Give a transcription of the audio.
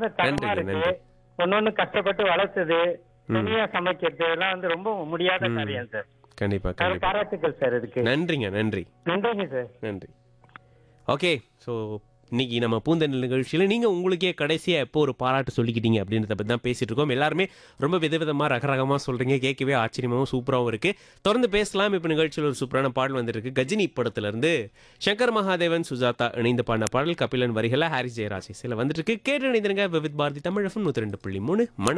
இல்லாத தரமா நன்றிங்க, இருக்கு நன்றி. ஒன்னொன்னு கஷ்டப்பட்டு வளர்த்தது தனியா சமைக்கிறது எல்லாம் வந்து ரொம்ப முடியாத ம். காரியம் சார் கண்டிப்பா சார் கண்டிப்பா பாராட்டுக்கள் சார் இதுக்கு நன்றிங்க நன்றி நன்றிங்க சார் நன்றி ஓகே ஸோ இன்னைக்கு நம்ம பூந்தெண்டல் நிகழ்ச்சியில் நீங்கள் உங்களுக்கே கடைசியாக எப்போ ஒரு பாராட்டு சொல்லிக்கிட்டீங்க அப்படின்றத பற்றி தான் பேசிட்டு இருக்கோம் எல்லாருமே ரொம்ப விதவிதமாக ரகரகமாக சொல்கிறீங்க கேட்கவே ஆச்சரியமாகவும் சூப்பராகவும் இருக்குது தொடர்ந்து பேசலாம் இப்போ நிகழ்ச்சியில் ஒரு சூப்பரான பாடல் வந்திருக்கு கஜினி படத்துலேருந்து சங்கர் மகாதேவன் சுஜாதா இணைந்து பாடின பாடல் கபிலன் வரிகளை ஹாரிஸ் ஜெயராஜ் சில வந்துட்டு இருக்கு கேட்டு இணைந்திருங்க விவித் பாரதி தமிழ் எஃப்எம் நூற்றி ரெண்டு புள்ளி மூணு மன